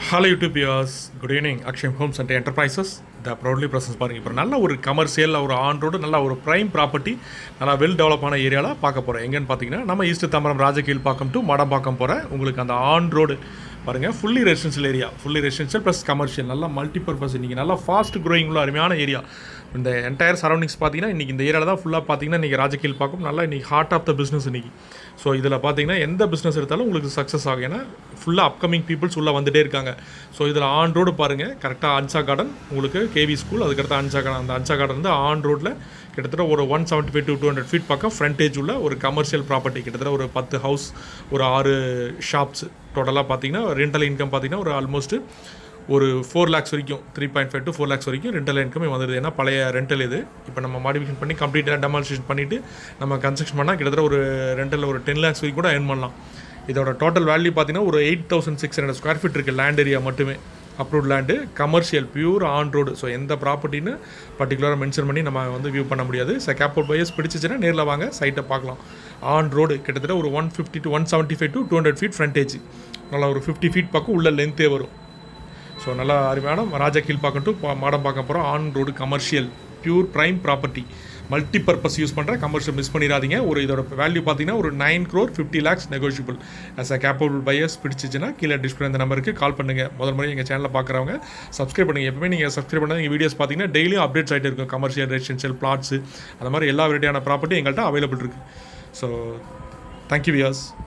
hello YouTube யூஸ் good evening Akshayam homes and enterprises the proudly presents பாருங்க இப்போ நல்ல ஒரு கமர்ஷியல் ஒரு ஆன் ரோடு நல்ல ஒரு ப்ரைம் ப்ராப்பர்ட்டி நல்லா வெல் டெவலப்பான ஏரியாவில் பார்க்க போகிறோம் எங்கன்னு பார்த்தீங்கன்னா நம்ம east Tambaram Rajakilpakkam to Madambakkam போகிற உங்களுக்கு அந்த ஆன் ரோடு பாருங்கள் fully residential area fully residential plus commercial நல்லா மல்டிபர்பஸ் இன்றைக்கி நல்லா ஃபாஸ்ட் க்ரோயிங் உள்ள அருமையான ஏரியா இந்த என்டையர் சரௌண்டிங்ஸ் பார்த்தீங்கன்னா இன்றைக்கி இந்த ஏரியாவில் தான் ஃபுல்லாக பார்த்தீங்கன்னா இன்றைக்கி ராஜகீழ் பார்க்கும் நல்லா இன்றைக்கி ஹார்ட் ஆஃப் த பிஸ்னஸ் இன்றைக்கி ஸோ இதில் பார்த்தீங்கன்னா எந்த பிஸ்னஸ் எடுத்தாலும் உங்களுக்கு சக்ஸஸ் ஆகும் ஏன்னா ஃபுல்லாக அப்கமிங் பீப்புள்ஸ் உள்ளே வந்துட்டே இருக்காங்க ஸோ இதில் ஆன் ரோடு பாருங்கள் கரெக்டாக அன்சா கார்டன் உங்களுக்கு கேவி ஸ்கூல் அதுக்கடுத்து அன்சா கார்டன் அந்த அன்சா கார்டன் வந்து ஆன் ரோட்டில் கிட்டத்தட்ட ஒரு one seventy five to two hundred feet பக்கம் ஃப்ரண்டேஜ் உள்ள ஒரு கமர்ஷியல் ப்ராப்பர்ட்டி கிட்டத்தட்ட ஒரு பத்து ஹவுஸ் ஒரு ஆறு ஷாப்ஸ் டோட்டலாக பார்த்தீங்கன்னா ரெண்டல் இன்கம் பார்த்தீங்கன்னா ஒரு ஆல்மோஸ்ட் ஒரு ஃபோர் லேக்ஸ் வரைக்கும் three point five to four lakhs வரைக்கும் ரெண்டல் இன்கமே வந்துடுது ஏன்னா பழைய ரெண்டல் இது இப்போ நம்ம மாடிஃபிகேஷன் பண்ணி கம்ப்ளீட்டாக டெமாலிஷன் பண்ணிவிட்டு நம்ம கன்ஸ்ட்ரக்ஷன் பண்ணால் கிட்டத்தட்ட ஒரு ரெண்டல் ஒரு டென் லேக்ஸ் வரைக்கும் கூட earn பண்ணலாம் இதோட டோட்டல் வேல்யூ பார்த்தீங்கன்னா ஒரு eight thousand six hundred square feet இருக்குது லேண்ட் ஏரியா மட்டுமே approved land commercial pure on road so எந்த ப்ராப்பர்ட்டின்னு பர்டிகுலராக மென்ஷன் பண்ணி நம்ம வந்து வியூ பண்ண முடியாது ஸோ கேப்போர்ட் பையர்ஸ் பிடிச்சிச்சுன்னா நேரில் வாங்க சைட்டை பார்க்கலாம் ஆன் ரோடு கிட்டத்தட்ட ஒரு one fifty to one seventy five to two hundred feet frontage நல்லா ஒரு ஃபிஃப்டி ஃபீட் பக்கம் உள்ள லென்த்தே வரும் ஸோ நல்லா அருமையான ராஜா கீழ் பார்க்க டு மாடம் பார்க்க போகிறோம் on road commercial pure prime property multi purpose use பண்ணுற கமர்ஷியல் மிஸ் பண்ணிடாதீங்க ஒரு இதோட வேல்யூ பார்த்தீங்கன்னா ஒரு nine crore fifty lakhs negotiable as a capable buyers பிடிச்சிச்சுன்னா கீழே டிஸ்பிளே இந்த நம்பருக்கு கால் பண்ணுங்கள் முதல் முறை எங்கள் சேனலில் பார்க்குறவங்க சப்ஸ்கிரைப் பண்ணுங்கள் எப்பவுமே நீங்கள் சப்ஸ்கிரைப் பண்ணால் நீங்கள் வீடியோஸ் பார்த்தீங்கன்னா டெய்லியும் அப்டேட்ஸ் ஆகிட்டு இருக்கும் கமர்ஷியல் ரெசிடென்ஷியல் பிளாட்ஸு அந்த மாதிரி எல்லா வெரைட்டியான ப்ராப்பர்ட்டி எங்கள்கிட்ட அவைலபிள் இருக்குது ஸோ தேங்க்யூ வியர்ஸ்